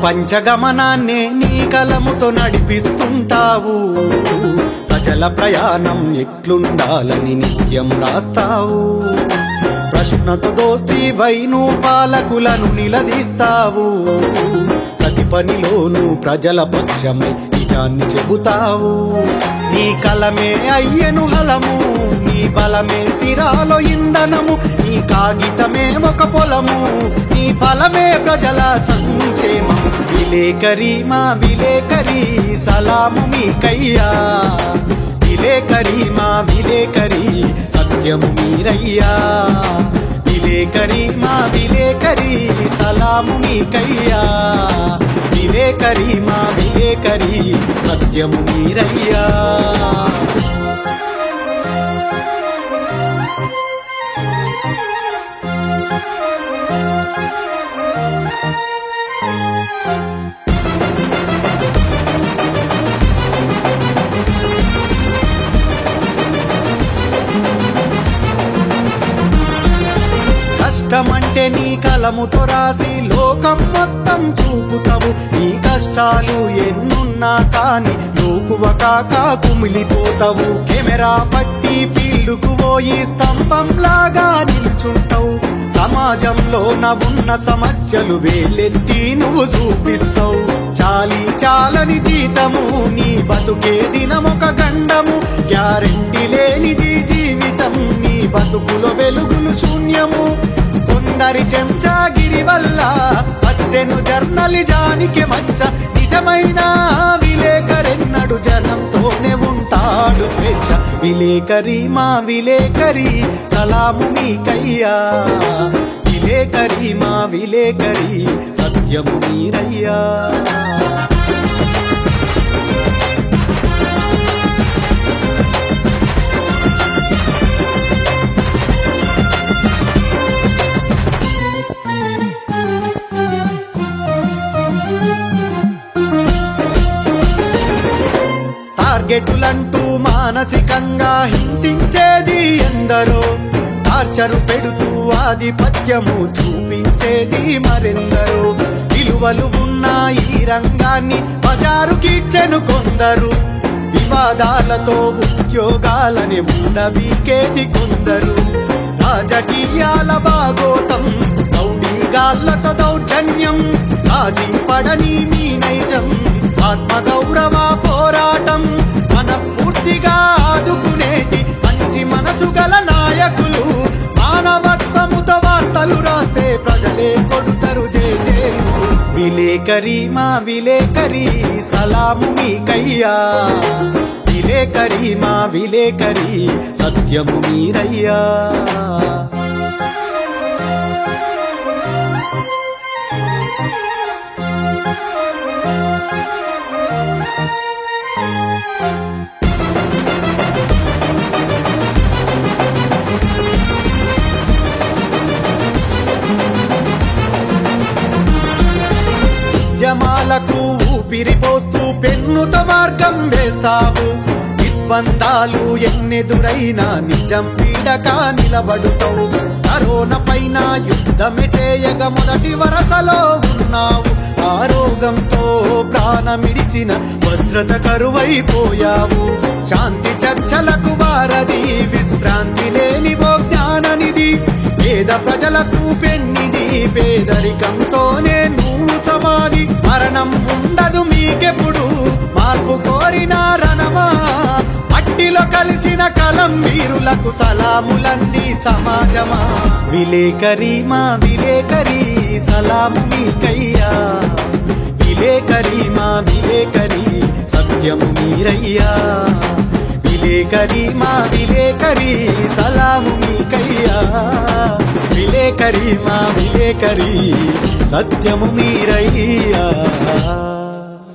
ప్రపంచగమనాన్నే నీ కలముతో నడిపిస్తుంటావు ప్రజల ప్రయాణం ఎట్లుండాలని నిత్యం రాస్తావు ప్రశ్నతో దోస్తి వైను పాలకులను నిలదీస్తావు ప్రతి పనిలోనూ ప్రజల పక్షమై నిజాన్ని చెబుతావు నీ కలమే అయ్యను హలము నీ బలమే సిరాలో ఇంధనము నీ కాగితమే ఒక పొలము నీ ఫలమే ప్రజల సంక్షేమం విలేకరి మా విలేకరి సలాము మీకయ్యా విలేకరి మా విలేకరి సత్యము మీరయ్యా విలేకరి మా విలేకరి సలాము మీకయ్యా విలేకరి మా విలేకరి సత్యము మీరయ్యా కష్టమంటే నీ కలముతో రాసి లోకం మొత్తం చూపుతావు నీ కష్టాలు ఎన్నున్నా కాని లోకువ కాక కుమిలిపోతావు కెమెరా పట్టి ఫీల్డ్కు పోయి స్తంభం లాగా నిల్చుంటావు సమాజంలో నవ్వున్న సమస్యలు వేలెత్తి నువ్వు చూపిస్తావు చాలి చాలని జీతము నీ బతుకే దినమొక గండము గ్యారెంటీ లేనిది జీవితం నీ బతుకులో వెలుగులు శూన్యము కొందరి చెంచాగిరి వల్ల వచ్చెను జర్నలిజానికి మచ్చ నిజమైన విలేకరెన్నడు జనంతోనే ఉంటాడు స్వేచ్ఛ విలేకరి మా విలేకరి సలాము మీకయ్యా విలేకరి మా విలేకరి సత్యము మీరయ్యా టార్గెటులంటూ మానసికంగా హింసించేది ఎందరో టార్చరు పెడుతూ ఆధిపత్యము చూపించేది మరెందరో విలువలు ఉన్న ఈ రంగాన్ని బజారుకిచ్చెను కొందరు వివాదాలతో ఉద్యోగాలని ఉండవీకేది కొందరు రాజకీయాల బాగోతం రౌడీగాళ్లతో దౌర్జన్యం రాజీ పడని మీ నైజం ఆత్మ గౌరవ పోరాటం మనస్ఫూర్తిగా ఆదుకునేటి మంచి మనసు గల నాయకులు మానవత్వముతో వార్తలు రాస్తే ప్రజలే కొడుతరు జేజేలు విలేకరి మా విలేకరి సలాము మీకయ్యా విలేకరి మా విలేకరి సత్యము మీరయ్యా ఉద్యమాలకు ఊపిరి పోస్తూ పెన్నుతో మార్గం వేస్తావు నిర్బంధాలు ఎన్నెదురైనా నిజం పీడక నిలబడుతావు కరోనా పైన యుద్ధమే చేయగ మొదటి వరసలో ఉన్నావు ఆరోగంతో ప్రాణమిడిచిన భద్రత కరువైపోయావు శాంతి చర్చలకు వారది విశ్రాంతి లేని ఓ జ్ఞాననిది పేద ప్రజలకు పెన్నిది పేదరికంతోనే నువ్వు సమాధి మరణం ఉండదు మీకెప్పుడు మార్పు కోరిన రణమా మట్టిలో కలిసిన కలం వీరులకు సలాములంది సమాజమా విలేకరి మా విలేకరి సలాము మీకయ్యా విలేకరి మా విలేకరి సత్యము మీరయ్యా విలేకరి మా విలేకరి సలాము మీకయ్యా విలేకరి మా విలేకరి సత్యము మీరయ్యా